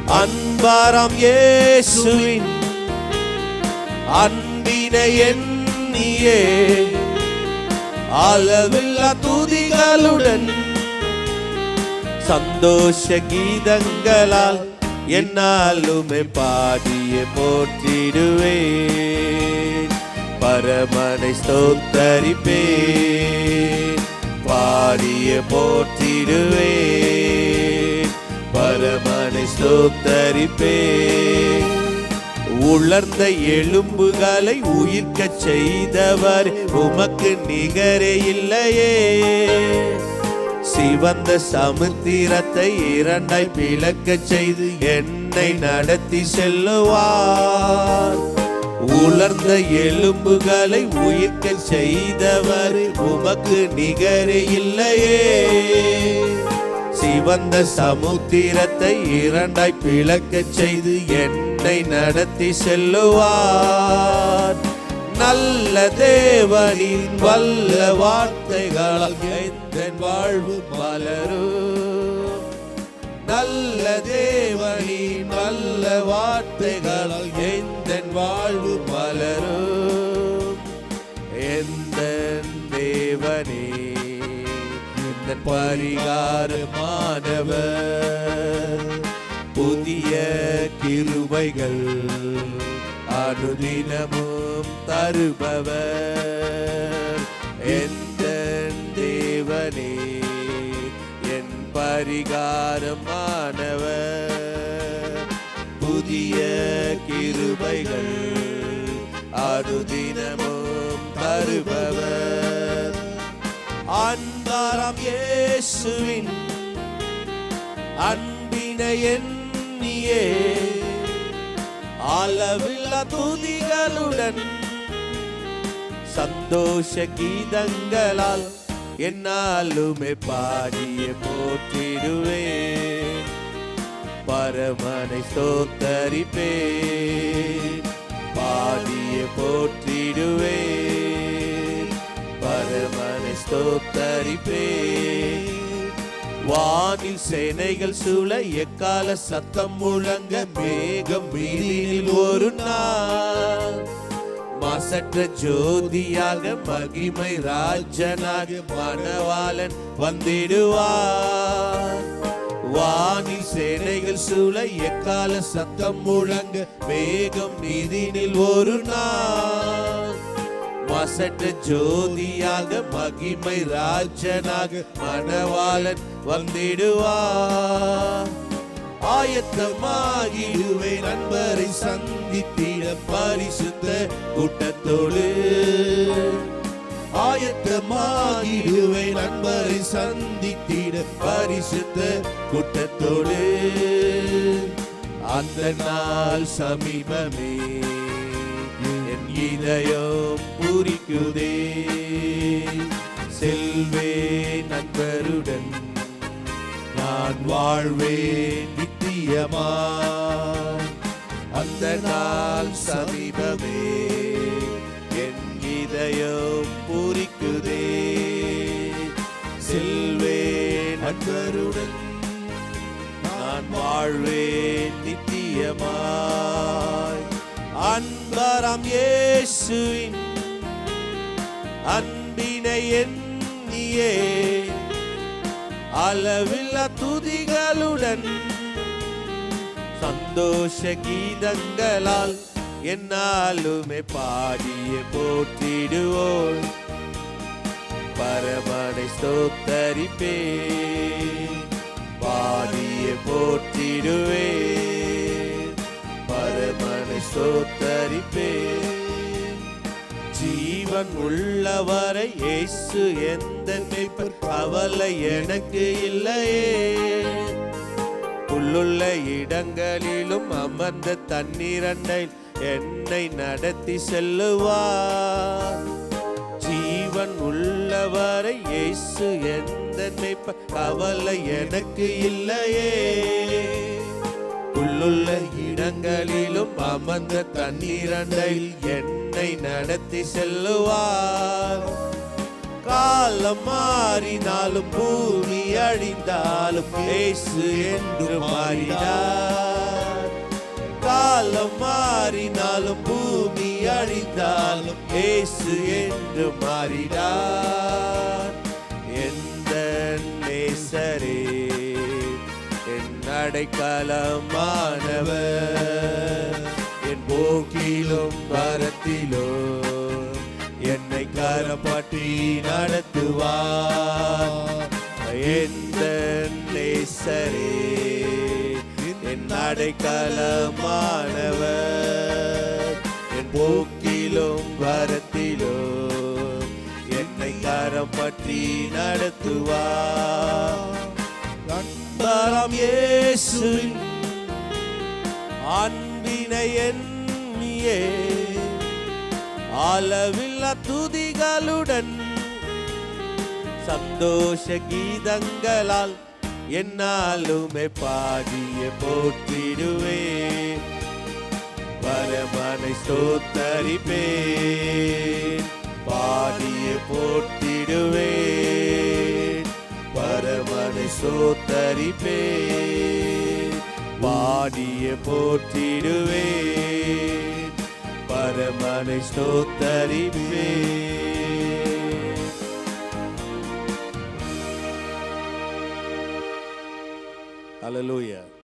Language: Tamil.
அன்பாராம் இயேசுவின் அன்பினை எண்ணியே அளவில்லா துதிகளுடன் சந்தோஷ கீதங்களால் என்னாலுமே பாடிய போற்றிடுவேன் பரமனை ஸ்தோத்தரிப்பேன் பாடிய போற்றிடுவேன் பரமனை ஸ்தோத்தரிப்பேன் உலர்ந்த எலும்புகளை உயிர்க்கச் செய்தவர் உமக்கு நிகரே இல்லையே சிவந்த சமுத்திரத்தை இரண்டாய் பிளக்கச் செய்து என்னை நடத்தி செல்லுவார் உலர்ந்த எலும்புகளை உயிர்க்கச் செய்தவர் உமக்கு நிகரே இல்லையே சிவந்த சமுத்திரத்தை இரண்டாய் பிளக்கச் செய்து என்னை நடத்தி செல்லுவார் நல்ல தேவனின் வல்ல வார்த்தைகளால் எந்த வாழ்வு மலரும் நல்ல தேவனின் வல்ல வார்த்தைகளால் எந்த வாழ்வு மலரும் எந்த தேவனே எந்த பரிகாரமானவர் புதிய கிருபைகள் அனுதினமும் தருபவர் எந்த தேவனே என் பரிகாரமானவர் புதிய கிருபைகள் அனுதினமும் தருபவர் அன்பாராம் இயேசுவின் அன்பினை எண்ணியே அளவில்லா துதிகளுடன் சந்தோஷ கீதங்களால் என்னாலுமே பாடிய போற்றிடுவேன் பரமனை ஸ்தோத்தரிப்பேன் பாடிய போற்றிடுவேன் பரமனை ஸ்தோத்தரிப்பேன் வானில் சேனைகள் சூழ எக்கால சத்தம் முழங்க மேகம் வீதியில் ஒரு நாள் மாசற்ற ஜோதியாக மகிமை ராஜனாக மணவாளன் வந்திடுவார் வானில் சேனைகள் சூழ எக்கால சத்தம் முழங்க மேகம் நீதினில் ஒரு நாள் மாசற்ற ஜோதியாக மகிமை ராஜனாக மணவாளன் வந்திடுவார் ஆயத்தமாகிடுவே நண்பரை சந்தித்திட பரிசுத்த கூட்டத்தோடு ஆயத்தமாகிடுவே நண்பரை சந்தித்திட பரிசுத்த கூட்டத்தோடு அந்த நாள் சமீபமே என் இதயம் பூரிக்குதே செல்வே நண்பருடன் நான் வாழ்வேன் நித்தியமா அந்த நாள் சமீபமே என் இதயம் பூரிக்குதே செல்வேன் நண்பருடன் நான் வாழ்வேன் நித்தியமாய் அன்பராம் இயேசுவின் அன்பினை எண்ணியே அளவில்லா துதிகளுடன் சந்தோஷ கீதங்களால் என்னாலுமே பாடிய போற்றிடுவோம் பரமனை ஸ்தோத்தரிப்பே பாடிய போற்றிடுவே பரமனை ஸ்தோத்தரிப்பே ஜீவன் உள்ளவரை இயேசு எந்த மேய்ப்பர் கவலை எனக்கு இல்லையே புல்லுள்ள இடங்களிலும் அமர்ந்த தண்ணீரண்டை என்னை நடத்தி செல்லுவார் ஜீவன் உள்ளவரை இயேசு எந்த மேய்ப்ப கவலை எனக்கு இல்லையே புல்லுள்ள இடங்களிலும் அமர்ந்த தண்ணீரண்டையில் என்னை நடத்தி செல்லுவார் காலம் மாறினாலும் பூமி அழிந்தாலும் இயேசு என்று மாறினார் மாறினாலும் பூமி அழிந்தாலும் இயேசு என்று மாறினார் எந்த நேசரே என் அடைக்கலமானவர் என் போக்கிலும் வரத்திலும் என்னை கரப்பற்றி நடத்துவார் எந்த நேசரே என் அடைக்கலமானவர் என் போக்கிலும் வரத்திலும் என்னை கரம் பற்றி நடத்துவார் அன்பராம் இயேசுவின் அன்பினை எண்ணியே அளவில்லா துதிகளுடன் சந்தோஷ கீதங்களால் என்னாலுமே பாடிய போற்றிடுவே பரமனை ஸ்தோத்தரிப்பேன் பாடிய போற்றிடுவேன் பரமனை ஸ்தோத்தரிப்பேன் பாடிய போற்றிடுவேன் பரமனை ஸ்தோத்தரிப்பேன் Hallelujah.